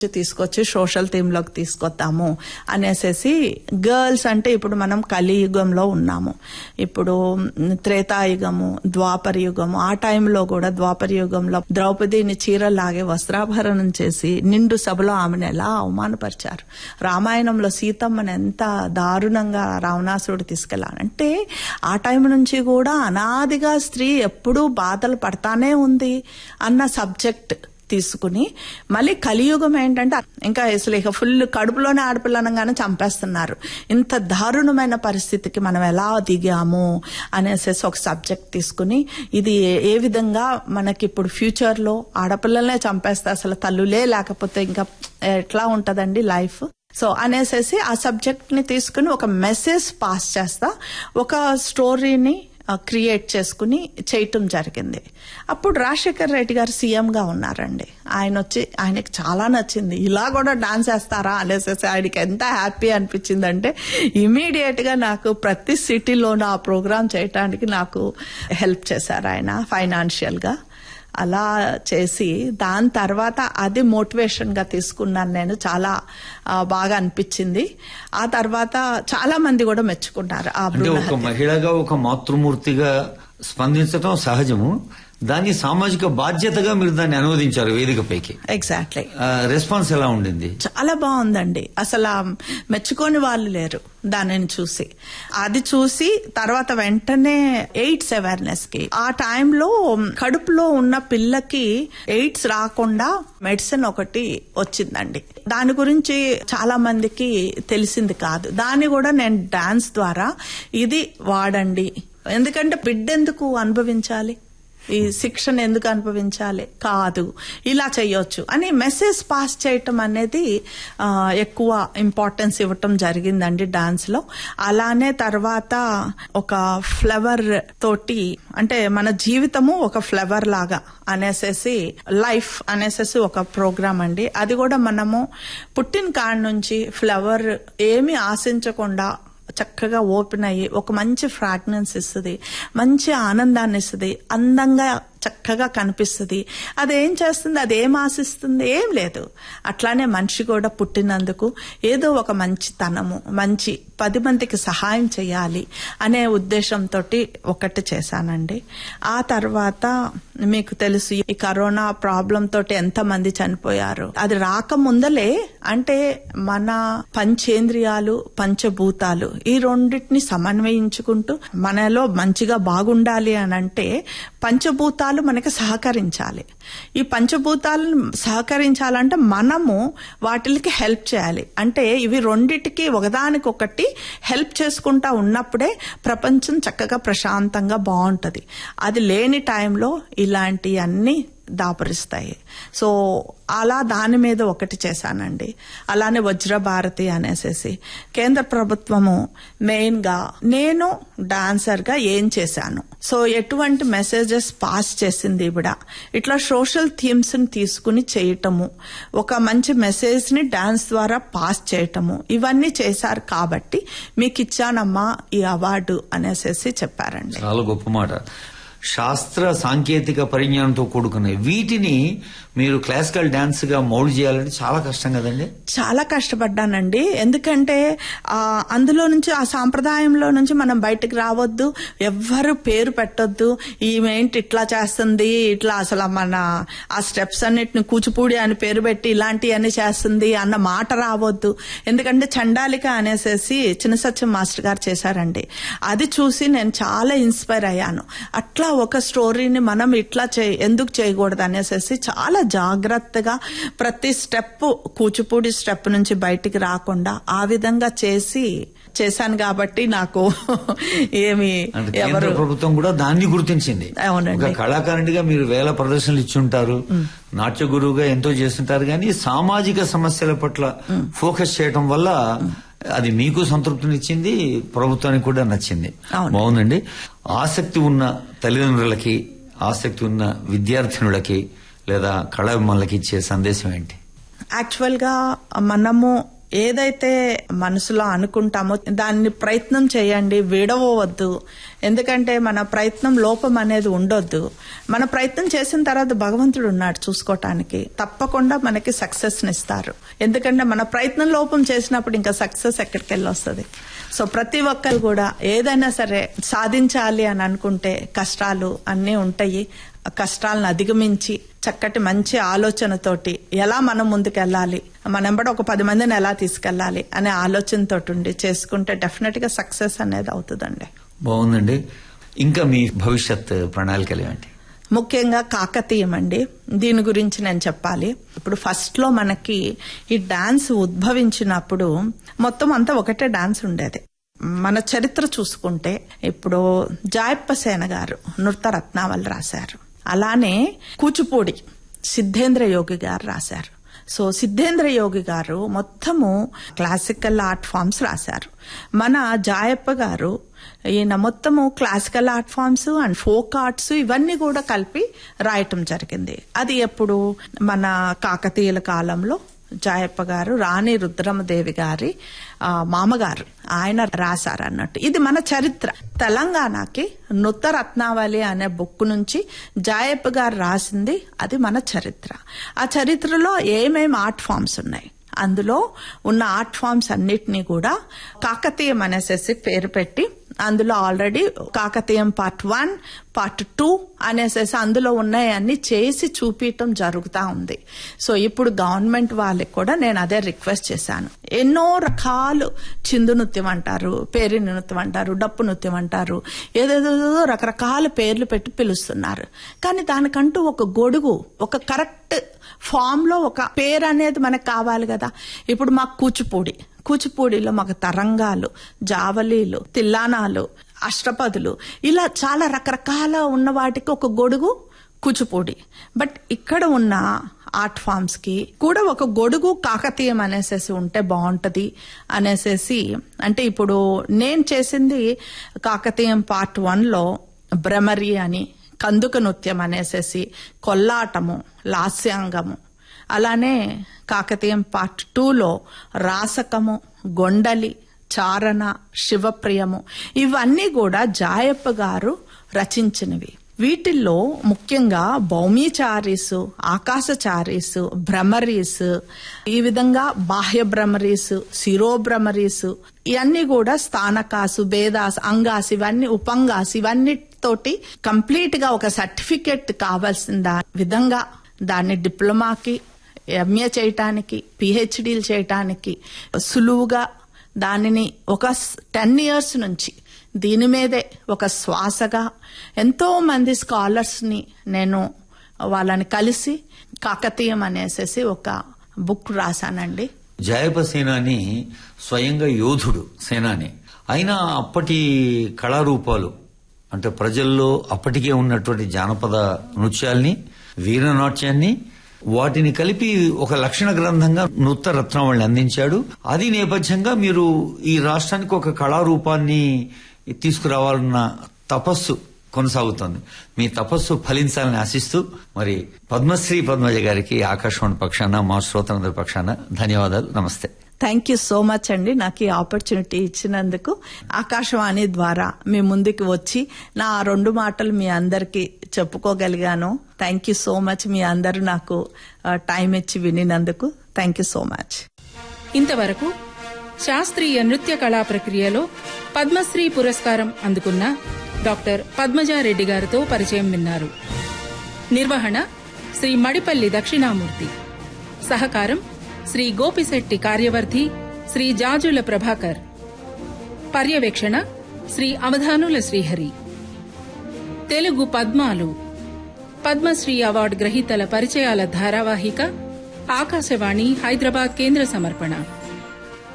తీసుకొచ్చి social theme లోకి తీసుకొద్దాము అనేసేసి girls అంటే ఇప్పుడు మనం కలియుగంలో ఉన్నాము ఇప్పుడు త్రేతాయుగము ద్వాపర యుగము ఆ టైంలో కూడా ద్వాపర యుగంలో ద్రౌపదిని చీరలాగే వస్త్రాభరణం చేసి నిండు సభలో ఆమెను ఎలా అవమానపరిచారు రామాయణంలో సీతమ్మని ఎంత దారుణంగా రావణాసురుడు తీసుకెళ్లాలంటే ఆ టైం నుంచి కూడా అనాదిగా స్త్రీ ఎప్పుడూ బాధలు పడతానే ఉంది అన్న సబ్జెక్ట్ తీసుకుని మళ్ళీ కలియుగం ఏంటంటే ఇంకా అసలు ఇక ఫుల్ కడుపులోనే ఆడపిల్లనగానే చంపేస్తున్నారు ఇంత దారుణమైన పరిస్థితికి మనం ఎలా దిగాము అనేసేసి ఒక సబ్జెక్ట్ తీసుకుని ఇది ఏ విధంగా మనకి ఇప్పుడు ఫ్యూచర్ లో ఆడపిల్లలనే చంపేస్తే అసలు తల్లులే లేకపోతే ఇంకా ఎట్లా ఉంటదండి లైఫ్ సో అనేసేసి ఆ సబ్జెక్ట్ ని తీసుకుని ఒక మెసేజ్ పాస్ చేస్తా ఒక స్టోరీని క్రియేట్ చేసుకుని చేయటం జరిగింది అప్పుడు రాజశేఖర్ రెడ్డి గారు సీఎం గా ఉన్నారండి ఆయన వచ్చి ఆయనకి చాలా నచ్చింది ఇలా కూడా డాన్స్ వేస్తారా అనేసి ఆయనకి ఎంత హ్యాపీ అనిపించిందంటే ఇమీడియట్ గా నాకు ప్రతి సిటీలోనూ ఆ ప్రోగ్రామ్ చేయటానికి నాకు హెల్ప్ చేశారు ఆయన ఫైనాన్షియల్ గా అలా చేసి దాని తర్వాత అది మోటివేషన్ గా తీసుకున్నాను నేను చాలా బాగా అనిపించింది ఆ తర్వాత చాలా మంది కూడా మెచ్చుకున్నారు ఆ అంటే ఒక మహిళగా ఒక మాతృమూర్తిగా స్పందించడం సహజము దాన్ని సామాజిక బాధ్యతగా మీరు దాన్ని అనువదించారు వేదికపైకి ఎగ్జాక్ట్లీ రెస్పాన్స్ ఎలా ఉండింది చాలా బాగుందండి అసలు మెచ్చుకోని వాళ్ళు లేరు దానిని చూసి అది చూసి తర్వాత వెంటనే ఎయిడ్స్ అవేర్నెస్ కి ఆ టైంలో కడుపులో ఉన్న పిల్లకి ఎయిడ్స్ రాకుండా మెడిసిన్ ఒకటి వచ్చిందండి దాని గురించి చాలా మందికి తెలిసింది కాదు దాన్ని కూడా నేను డాన్స్ ద్వారా ఇది వాడండి ఎందుకంటే బిడ్డ ఎందుకు అనుభవించాలి ఈ శిక్షణ ఎందుకు అనుభవించాలి కాదు ఇలా చేయొచ్చు అని మెసేజ్ పాస్ చేయటం అనేది ఎక్కువ ఇంపార్టెన్స్ ఇవ్వటం జరిగిందండి డాన్స్ లో అలానే తర్వాత ఒక ఫ్లవర్ తోటి అంటే మన జీవితము ఒక ఫ్లవర్ లాగా అనేసేసి లైఫ్ అనేసేసి ఒక ప్రోగ్రామ్ అండి అది కూడా మనము పుట్టిన కాడ నుంచి ఫ్లవర్ ఏమి ఆశించకుండా చక్కగా ఓపెన్ అయ్యి ఒక మంచి ఫ్రాగ్నెన్స్ ఇస్తుంది మంచి ఆనందాన్ని ఇస్తుంది అందంగా చక్కగా కనిపిస్తుంది అదేం చేస్తుంది అదేం ఆశిస్తుంది ఏం లేదు అట్లానే మనిషి కూడా పుట్టినందుకు ఏదో ఒక మంచి తనము మంచి పది మందికి సహాయం చేయాలి అనే ఉద్దేశంతో ఒకటి చేశానండి ఆ తర్వాత మీకు తెలుసు ఈ కరోనా ప్రాబ్లం తోటి ఎంత మంది చనిపోయారు అది రాకముందలే అంటే మన పంచేంద్రియాలు పంచభూతాలు ఈ రెండింటిని సమన్వయించుకుంటూ మనలో మంచిగా బాగుండాలి అని అంటే పంచభూతాలు మనకి సహకరించాలి ఈ పంచభూతాలను సహకరించాలంటే మనము వాటికి హెల్ప్ చేయాలి అంటే ఇవి రెండిటికి ఒకదానికొకటి హెల్ప్ చేసుకుంటా ఉన్నప్పుడే ప్రపంచం చక్కగా ప్రశాంతంగా బాగుంటది అది లేని టైంలో ఇలాంటివన్నీ దాపరిస్తాయి సో అలా దాని మీద ఒకటి చేశానండి అలానే వజ్రభారతి అనేసేసి కేంద్ర ప్రభుత్వము మెయిన్ గా నేను డాన్సర్ గా ఏం చేశాను సో ఎటువంటి మెసేజెస్ పాస్ చేసింది ఇవిడ ఇట్లా సోషల్ థీమ్స్ ని తీసుకుని చేయటము ఒక మంచి మెసేజ్ ని డాన్స్ ద్వారా పాస్ చేయటము ఇవన్నీ చేశారు కాబట్టి మీకు ఇచ్చానమ్మా ఈ అవార్డు అనేసేసి చెప్పారండి చాలా గొప్ప మాట శాస్త్ర సాంకేతిక పరిజ్ఞానంతో కూడుకున్నాయి వీటిని మీరు క్లాసికల్ డాన్స్ గా మౌల్డ్ చేయాలంటే చాలా కష్టం కదండి చాలా కష్టపడ్డానండి ఎందుకంటే ఆ అందులో నుంచి ఆ సాంప్రదాయంలో నుంచి మనం బయటకు రావద్దు ఎవ్వరు పేరు పెట్టొద్దు ఈమెంటి ఇట్లా చేస్తుంది ఇట్లా అసలు మన ఆ స్టెప్స్ అన్నిటిని కూచిపూడి అని పేరు పెట్టి ఇలాంటివన్నీ చేస్తుంది అన్న మాట రావద్దు ఎందుకంటే చండాలిక అనేసేసి చిన్న సత్యం మాస్టర్ గారు చేశారండి అది చూసి నేను చాలా ఇన్స్పైర్ అయ్యాను అట్లా ఒక స్టోరీని మనం ఇట్లా చేయ ఎందుకు చేయకూడదు అనేసి చాలా జాగ్రత్తగా ప్రతి స్టెప్ కూచిపూడి స్టెప్ నుంచి బయటికి రాకుండా ఆ విధంగా చేసి చేశాను కాబట్టి నాకు ఏమి అంటే కేంద్ర ఎవరు ప్రభుత్వం కూడా దాన్ని గుర్తించింది అవునండి. ఒక కళాకారునిగా మీరు వేల ప్రదర్శనలు ఇచ్చి ఉంటారు నాట్య గురువుగా ఎంతో చేస్తుంటారు కానీ సామాజిక సమస్యల పట్ల ఫోకస్ చేయటం వల్ల అది మీకు సంతృప్తినిచ్చింది ప్రభుత్వానికి కూడా నచ్చింది అవును. బాగుందండి ఆసక్తి ఉన్న తల్లిదండ్రులకి ఆసక్తి ఉన్న విద్యార్థినులకి లేదా కళాభిమానులకి ఇచ్చే సందేశం ఏంటి యాక్చువల్ గా మనము ఏదైతే మనసులో అనుకుంటామో దాన్ని ప్రయత్నం చేయండి విడవవద్దు ఎందుకంటే మన ప్రయత్నం లోపం అనేది ఉండొద్దు మన ప్రయత్నం చేసిన తర్వాత భగవంతుడు ఉన్నాడు చూసుకోవటానికి తప్పకుండా మనకి సక్సెస్ ఇస్తారు ఎందుకంటే మన ప్రయత్నం లోపం చేసినప్పుడు ఇంకా సక్సెస్ ఎక్కడికి వెళ్ళి వస్తుంది సో ప్రతి ఒక్కరు కూడా ఏదైనా సరే సాధించాలి అని అనుకుంటే కష్టాలు అన్నీ ఉంటాయి ఆ కష్టాలను అధిగమించి చక్కటి మంచి ఆలోచనతోటి ఎలా మనం ముందుకెళ్ళాలి మనం ఒక పది మందిని ఎలా తీసుకెళ్ళాలి అనే ఆలోచనతో ఉండి చేసుకుంటే డెఫినెట్ గా సక్సెస్ అనేది అవుతుందండి బాగుందండి ఇంకా మీ భవిష్యత్ ప్రణాళికలు ఏంటి ముఖ్యంగా కాకతీయం అండి దీని గురించి నేను చెప్పాలి ఇప్పుడు ఫస్ట్ లో మనకి ఈ డాన్స్ ఉద్భవించినప్పుడు మొత్తం అంతా ఒకటే డాన్స్ ఉండేది మన చరిత్ర చూసుకుంటే ఇప్పుడు జాయప్ప సేన గారు నృత్య రత్నావళి రాశారు అలానే కూచిపూడి సిద్ధేంద్ర యోగి గారు రాశారు సో సిద్ధేంద్ర యోగి గారు మొత్తము క్లాసికల్ ఆర్ట్ ఫామ్స్ రాశారు మన జాయప్ప గారు ఈయన మొత్తము classical art forms and folk arts ఇవన్నీ కూడా కలిపి రాయటం జరిగింది అది ఎప్పుడు మన కాకతీయుల కాలంలో జాయప్ప గారు రాణి రుద్రమదేవి గారి ఆ, మామగారు ఆయన రాశారు అన్నట్టు ఇది మన చరిత్ర తెలంగాణకి నృత్య రత్నావళి అనే బుక్ నుంచి జాయప్ప గారు రాసింది అది మన చరిత్ర ఆ చరిత్రలో ఏమేమి ఆర్ట్ ఫామ్స్ ఉన్నాయి అందులో ఉన్న ఆర్ట్ ఫామ్స్ అన్నిటినీ కూడా కాకతీయం అనేసేసి పేరు పెట్టి అందులో already Kakatiyam part one part two అనేసేసి అందులో ఉన్నాయన్నీ చేసి చూపించటం జరుగుతూ ఉంది సో ఇప్పుడు గవర్నమెంట్ వాళ్ళకి కూడా నేను అదే రిక్వెస్ట్ చేశాను ఎన్నో రకాలు చిందు నృత్యం అంటారు పేరి నృత్యం అంటారు డప్పు నృత్యం అంటారు ఏదేదో రకరకాల పేర్లు పెట్టి పిలుస్తున్నారు కానీ దానికంటూ ఒక గొడుగు ఒక కరెక్ట్ ఫామ్ లో ఒక పేరు అనేది మనకు కావాలి కదా ఇప్పుడు మాకు కూచిపూడి కూచిపూడిలో మాకు తరంగాలు జావలీలు తిల్లానాలు అష్టపదులు ఇలా చాలా రకరకాల ఉన్న వాటికి ఒక గొడుగు కూచిపూడి బట్ ఇక్కడ ఉన్న ఆర్ట్ ఫామ్స్ కి కూడా ఒక గొడుగు కాకతీయం అనేసేసి ఉంటే బాగుంటది అనేసేసి అంటే ఇప్పుడు నేను చేసింది కాకతీయం పార్ట్ వన్ లో భ్రమరి అని కందుక నృత్యం అనేసేసి కొల్లాటము లాస్యాంగము అలానే కాకతీయం పార్ట్ టూలో రాసకము గొండలి చారణ శివప్రియము ఇవన్నీ కూడా జాయప్ప గారు రచించినవి వీటిల్లో ముఖ్యంగా భౌమీచారీస్ ఆకాశచారీస్ భ్రమరీస్ ఈ విధంగా బాహ్య భ్రమరీస్ శిరోభ్రమరీస్ ఇవన్నీ కూడా స్థానకాసు భేదాస్ అంగాస్ ఇవన్నీ ఉపంగాస్ ఇవన్నీ తోటి కంప్లీట్ గా ఒక సర్టిఫికెట్ కావాల్సిన దా- విధంగా దాన్ని డిప్లొమాకి ఎంఏ చేయటానికి పిహెచ్డీలు చేయటానికి సులువుగా దానిని ఒక టెన్ ఇయర్స్ నుంచి దీని మీదే ఒక శ్వాసగా ఎంతో మంది స్కాలర్స్ ని నేను వాళ్ళని కలిసి కాకతీయం అనేసేసి ఒక బుక్ రాశానండి జయప సేనాని స్వయంగా యోధుడు సేనాని అయినా అప్పటి కళారూపాలు అంటే ప్రజల్లో అప్పటికే ఉన్నటువంటి జానపద నృత్యాల్ని వీరనాట్యాన్ని వాటిని కలిపి ఒక లక్షణ గ్రంథంగా నృత్య రత్నావళిని అందించాడు అది నేపథ్యంగా మీరు ఈ రాష్ట్రానికి ఒక కళారూపాన్ని తీసుకురావాలన్న తపస్సు కొనసాగుతోంది మీ తపస్సు ఫలించాలని ఆశిస్తూ మరి పద్మశ్రీ పద్మజ గారికి ఆకాశవాణి పక్షాన మా శ్రోతలందరి పక్షాన ధన్యవాదాలు నమస్తే థ్యాంక్ యూ సో మచ్ అండి నాకు ఈ ఆపర్చునిటీ ఇచ్చినందుకు ఆకాశవాణి ద్వారా మీ ముందుకు వచ్చి నా ఆ రెండు మాటలు మీ అందరికీ చెప్పుకోగలిగాను థ్యాంక్ యూ సో మచ్ మీ అందరూ నాకు టైం ఇచ్చి వినినందుకు థ్యాంక్ యూ సో మచ్ ఇంతవరకు శాస్త్రీయ నృత్య కళా ప్రక్రియలో పద్మశ్రీ పురస్కారం అందుకున్న డాక్టర్ పద్మజారెడ్డి గారితో పరిచయం విన్నారు నిర్వహణ శ్రీ మడిపల్లి దక్షిణామూర్తి సహకారం శ్రీ గోపిశెట్టి కార్యవర్ధి శ్రీ జాజుల ప్రభాకర్ పర్యవేక్షణ శ్రీ అవధానుల శ్రీహరి తెలుగు పద్మాలు పద్మశ్రీ అవార్డు గ్రహీతల పరిచయాల ధారావాహిక ఆకాశవాణి హైదరాబాద్ కేంద్ర సమర్పణ